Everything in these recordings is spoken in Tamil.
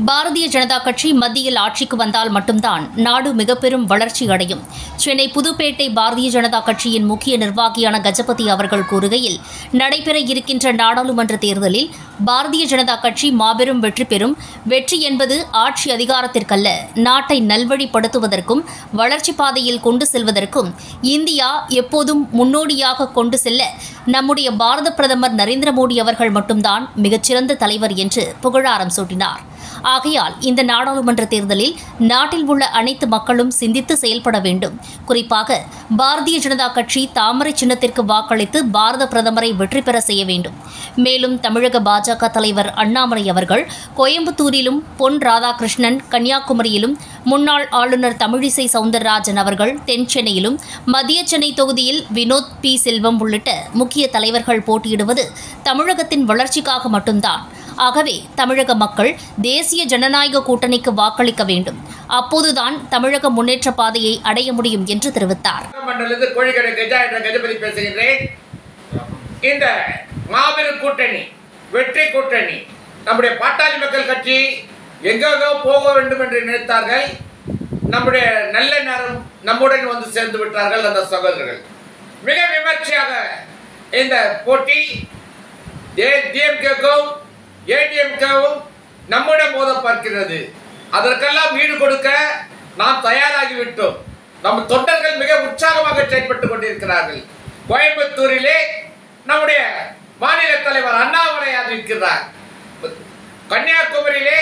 பாரதிய ஜனதா கட்சி மத்தியில் ஆட்சிக்கு வந்தால் மட்டும்தான் நாடு மிகப்பெரும் வளர்ச்சி அடையும் சென்னை புதுப்பேட்டை பாரதிய ஜனதா கட்சியின் முக்கிய நிர்வாகியான கஜபதி அவர்கள் கூறுகையில் நடைபெற இருக்கின்ற நாடாளுமன்ற தேர்தலில் பாரதிய ஜனதா கட்சி மாபெரும் வெற்றி பெறும் வெற்றி என்பது ஆட்சி அதிகாரத்திற்கல்ல நாட்டை நல்வழிப்படுத்துவதற்கும் வளர்ச்சி பாதையில் கொண்டு செல்வதற்கும் இந்தியா எப்போதும் முன்னோடியாக கொண்டு செல்ல நம்முடைய பாரத பிரதமர் நரேந்திர மோடி அவர்கள் மட்டும்தான் மிகச்சிறந்த தலைவர் என்று புகழாரம் சூட்டினார் ஆகையால் இந்த நாடாளுமன்ற தேர்தலில் நாட்டில் உள்ள அனைத்து மக்களும் சிந்தித்து செயல்பட வேண்டும் குறிப்பாக பாரதிய ஜனதா கட்சி தாமரை சின்னத்திற்கு வாக்களித்து பாரத பிரதமரை வெற்றி பெற செய்ய வேண்டும் மேலும் தமிழக பாஜக தலைவர் அண்ணாமலை அவர்கள் கோயம்புத்தூரிலும் பொன் ராதாகிருஷ்ணன் கன்னியாகுமரியிலும் முன்னாள் ஆளுநர் தமிழிசை சவுந்தரராஜன் அவர்கள் தென் சென்னையிலும் மத்திய சென்னை தொகுதியில் வினோத் பி செல்வம் உள்ளிட்ட முக்கிய தலைவர்கள் போட்டியிடுவது தமிழகத்தின் வளர்ச்சிக்காக மட்டும்தான் ஆகவே தமிழக மக்கள் தேசிய ஜனநாயக கூட்டணிக்கு வாக்களிக்க வேண்டும் அப்போதுதான் தமிழக முன்னேற்ற பாதையை அடைய முடியும் என்று தெரிவித்தார் மண்டலத்து கோழிக்கடை கஜா என்ற கஜபதி பேசுகின்றேன் இந்த மாபெரும் கூட்டணி வெற்றி கூட்டணி நம்முடைய பாட்டாளி மக்கள் கட்சி எங்கெங்கோ போக வேண்டும் என்று நினைத்தார்கள் நம்முடைய நல்ல நேரம் நம்முடன் வந்து சேர்ந்து விட்டார்கள் அந்த சகோதரர்கள் மிக விமர்சையாக இந்த போட்டி டிஎம்கேக்கும் ஏடிஎம்கேவும் நம்முடன் மோத பார்க்கிறது அதற்கெல்லாம் ஈடு கொடுக்க நாம் தயாராகிவிட்டோம் நம் தொண்டர்கள் மிக உற்சாகமாக செயல்பட்டுக் கொண்டிருக்கிறார்கள் கோயம்புத்தூரிலே நம்முடைய மாநில தலைவர் அண்ணாமலையார் இருக்கிறார் கன்னியாகுமரியிலே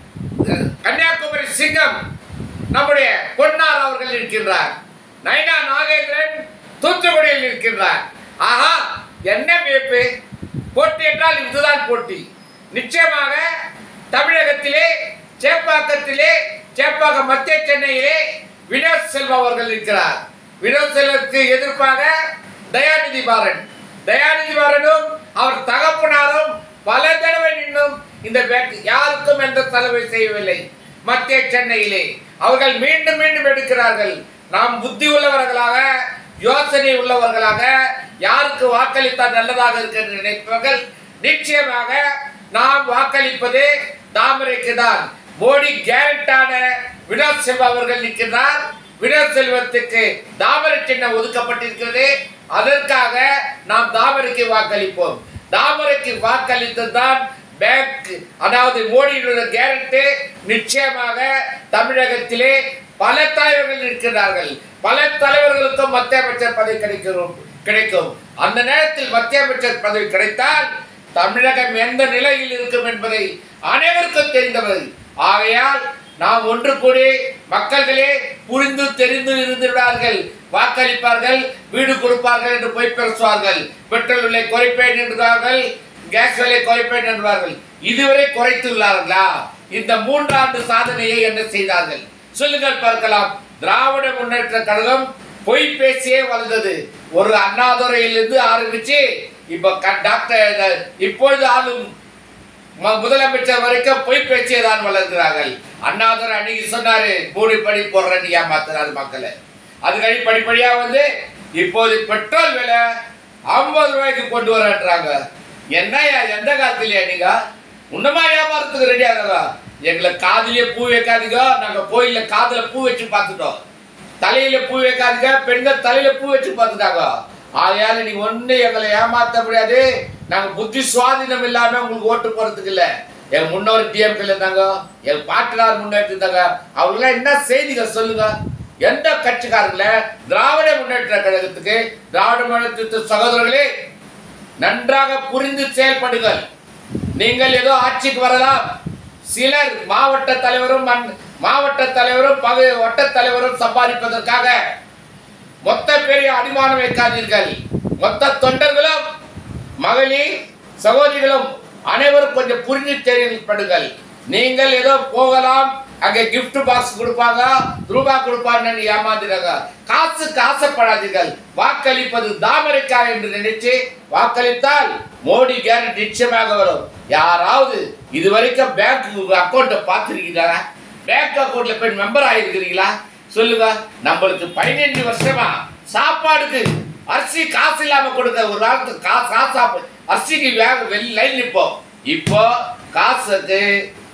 அஹ், கன்னியாகுமரி சிங்கம் நம்முடைய பொன்னார் அவர்கள் இருக்கின்றார் நைனா நாகேந்திரன் தூத்துக்குடியில் இருக்கின்றார் ஆஹா என்ன வியப்பு போட்டி என்றால் இதுதான் போட்டி நிச்சயமாக தமிழகத்திலே சேப்பாக்கத்திலே சேப்பாக்கம் மத்திய சென்னையிலே வினோத் செல்வா அவர்கள் இருக்கிறார் வினோத் செல்வருக்கு எதிர்ப்பாக தயாநிதி மாறன் தயாநிதி மாறனும் அவர் தகப்பனாரும் பல தடவை நின்றும் இந்த வேட்- யாருக்கும் எந்த செலவை செய்யவில்லை மத்திய சென்னையிலே அவர்கள் மீண்டும் மீண்டும் எடுக்கிறார்கள் நாம் புத்தி உள்ளவர்களாக யோசனை உள்ளவர்களாக யாருக்கு வாக்களித்தால் நல்லதாக இருக்கு என்று நினைப்பவர்கள் நிச்சயமாக நாம் வாக்களிப்பது தாமரைக்கு தான் மோடி கேரண்டான வினோத் செல்வா அவர்கள் நிற்கிறார் வினோத் செல்வத்துக்கு தாமரை சின்னம் ஒதுக்கப்பட்டிருக்கிறது அதற்காக நாம் தாமரைக்கு வாக்களிப்போம் தாமரைக்கு வாக்களித்துதான் பேங்க் அதாவது மோடியினுடைய கேரண்டி நிச்சயமாக தமிழகத்திலே பல தலைவர்கள் இருக்கிறார்கள் பல தலைவர்களுக்கும் மத்திய அமைச்சர் பதவி கிடைக்கிறோம் கிடைக்கும் அந்த நேரத்தில் மத்திய அமைச்சர் பதவி கிடைத்தால் தமிழகம் எந்த நிலையில் இருக்கும் என்பதை அனைவருக்கும் தெரிந்தவர் ஆகையால் நாம் ஒன்று கூடி மக்கள்களே புரிந்து தெரிந்து இருந்துவிடார்கள் வாக்களிப்பார்கள் வீடு கொடுப்பார்கள் என்று பொய் பேசுவார்கள் பெட்ரோல் விலை குறைப்பேன் என்றார்கள் கேஸ் விலை குறைப்பேன் என்பார்கள் இதுவரை குறைத்துள்ளார்களா இந்த மூன்றாண்டு சாதனையை என்ன செய்தார்கள் சொல்லுங்கள் பார்க்கலாம் திராவிட முன்னேற்ற கழகம் பொய் பேசியே வளர்ந்தது ஒரு அண்ணாதுரையிலிருந்து ஆரம்பிச்சு இப்ப க- டாக்டர் இப்பொழுது ஆளும் ம- முதலமைச்சர் வரைக்கும் பொய் பேச்சியே தான் வளர்க்கிறார்கள் அண்ணாதுரை அன்னைக்கு சொன்னாரு மூணு படி போடுறேன்னு ஏமாத்துறாரு மக்களை அது கழி படிப்படியா வந்து இப்போது பெட்ரோல் விலை ஐம்பது ரூபாய்க்கு கொண்டு வரன்றாங்க என்னய்யா எந்த காலத்துலயா நீங்க உன்னமா வியாபாரத்துக்கு ரெடி ஆகுதா எங்களை காதுலயே பூ வைக்காதீங்க நாங்க கோயில்ல காதுல பூ வச்சு பார்த்துட்டோம் தலையில பூ வைக்காதீங்க பெண்கள் தலையில பூ வச்சு பார்த்துட்டாங்க ஆகையால நீங்க ஒண்ணு எங்களை ஏமாத்த முடியாது நாங்க புத்தி சுவாதீனம் இல்லாம உங்களுக்கு ஓட்டு போறதுக்கு இல்ல எங்க முன்னோர் டிஎம்கேல இருந்தாங்க எங்க பாட்டனார் முன்னேற்றி இருந்தாங்க அவங்க என்ன செய்திகள் சொல்லுங்க எந்த கட்சிக்காரங்கள திராவிட முன்னேற்ற கழகத்துக்கு திராவிட முன்னேற்ற சகோதரர்களே நன்றாக புரிந்து செயல்படுங்கள் நீங்கள் ஏதோ ஆட்சிக்கு வரலாம் சிலர் மாவட்ட தலைவரும் மன்- மாவட்ட தலைவரும் பகு வட்ட தலைவரும் சம்பாதிப்பதற்காக மொத்த பெரிய அடிமானம் வைக்காதீர்கள் மொத்த தொண்டர்களும் மகளிர் சகோதரிகளும் அனைவரும் கொஞ்சம் புரிஞ்சு செயல்படுங்கள் நீங்கள் ஏதோ போகலாம் அங்கே gift பாக்ஸ் கொடுப்பாங்க ரூபா கொடுப்பாங்கன்னு ஏமாந்துறாங்க காசுக்கு ஆசைப்படாதீர்கள் வாக்களிப்பது தாமரைக்கா என்று நினைச்சு வாக்களித்தால் மோடி கேரண்டி நிச்சயமாக வரும் யாராவது இதுவரைக்கும் பேங்க் அக்கௌண்ட்டை பார்த்துருக்கீங்களா பேங்க் அக்கௌண்ட்ல போய் மெம்பர் ஆயிருக்கிறீங்களா சொல்லுங்க நம்மளுக்கு பதினஞ்சு வருஷமா சாப்பாடுக்கு அரிசி காசு இல்லாம கொடுக்க ஒரு காலத்துக்கு காசு காசு சாப்பிடு அரிசிக்கு வேக வெளி லைன் நிற்போம் இப்போ காசுக்கு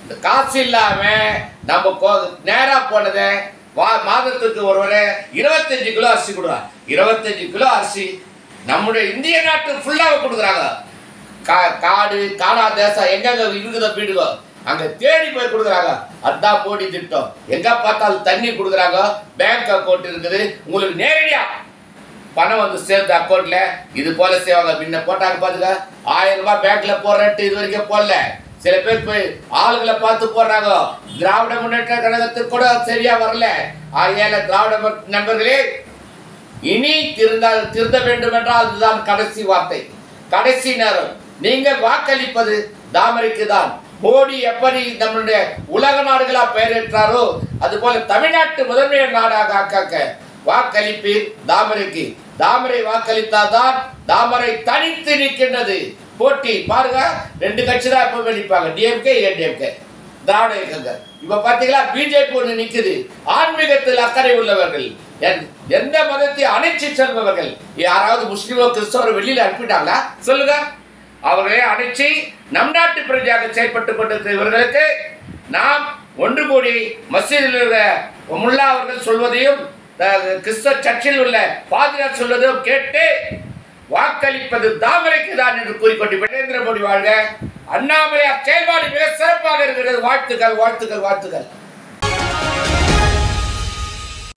இந்த காசு இல்லாம நம்ம கோ- நேரா போனதை வா மாதத்துக்கு ஒருவரை இருபத்தஞ்சு கிலோ அரிசி கொடுக்குறாங்க இருபத்தஞ்சு கிலோ அரிசி நம்முடைய இந்திய நாட்டு ஃபுல்லாக கொடுக்குறாங்க கா காடு காடா தேசம் எங்கெங்க இருக்குதோ வீடுகோ அங்க தேடி போய் கொடுக்குறாங்க அதான் மோடி திட்டம் எங்க பார்த்தாலும் தண்ணி கொடுக்குறாங்க பேங்க் அக்கௌண்ட் இருக்குது உங்களுக்கு நேரடியா பணம் வந்து சேர்ந்து அக்கௌண்ட்ல இது போல செய்வாங்க முன்ன போட்டாங்க பாத்துக்க ஆயிரம் ரூபாய் பேங்க்ல போடுறேன்ட்டு இது வரைக்கும் போடல சில பேர் போய் ஆளுகளை பார்த்து போடுறாங்க திராவிட முன்னேற்ற கழகத்துக்கு கூட சரியா வரல ஆகையால திராவிட ம- நண்பர்களே இனி திருந்த திருந்த வேண்டும் என்றால் அதுதான் கடைசி வார்த்தை கடைசி நேரம் நீங்க வாக்களிப்பது தாமரைக்கு தான் மோடி எப்படி நம்மளுடைய உலக நாடுகளா பெயரிட்டாரோ அதுபோல தமிழ்நாட்டு முதன்மை நாடாக ஆக்காக்க வாக்களிப்பீர் தாமரைக்கு தாமரை வாக்களித்தாதான் தாமரை தனித்து நிற்கின்றது போட்டி பாருங்க ரெண்டு கட்சி தான் எப்பவுமே நிற்பாங்க டிஎம்கே ஏடிஎம்கே திராவிட இயக்கங்கள் இப்ப பாத்தீங்களா பிஜேபி ஒண்ணு நிக்குது ஆன்மீகத்தில் அக்கறை உள்ளவர்கள் எந்த- எந்த மதத்தை அணைச்சி செல்பவர்கள் யாராவது முஸ்லிமோ கிறிஸ்தவரோ வெளியில அனுப்பிட்டாங்களா சொல்லுங்க அவர்களை அணைச்சி நம் நாட்டு பிரஜையாக செயல்பட்டு கொண்டிருக்கிற இவர்களுக்கு நாம் ஒன்று கூடி மசீதில் இருக்கிற முல்லா அவர்கள் சொல்வதையும் அஹ், கிறிஸ்தவ சர்ச்சில் உள்ள பாதிரியார் சொல்வதையும் கேட்டு வாக்களிப்பது தாமரைக்கு தான் என்று கூறிக்கொண்டு நரேந்திர மோடி வாழ்க அண்ணாமலையார் செயல்பாடு மிக சிறப்பாக இருக்கிறது வாழ்த்துக்கள் வாழ்த்துக்கள் வாழ்த்துக்கள்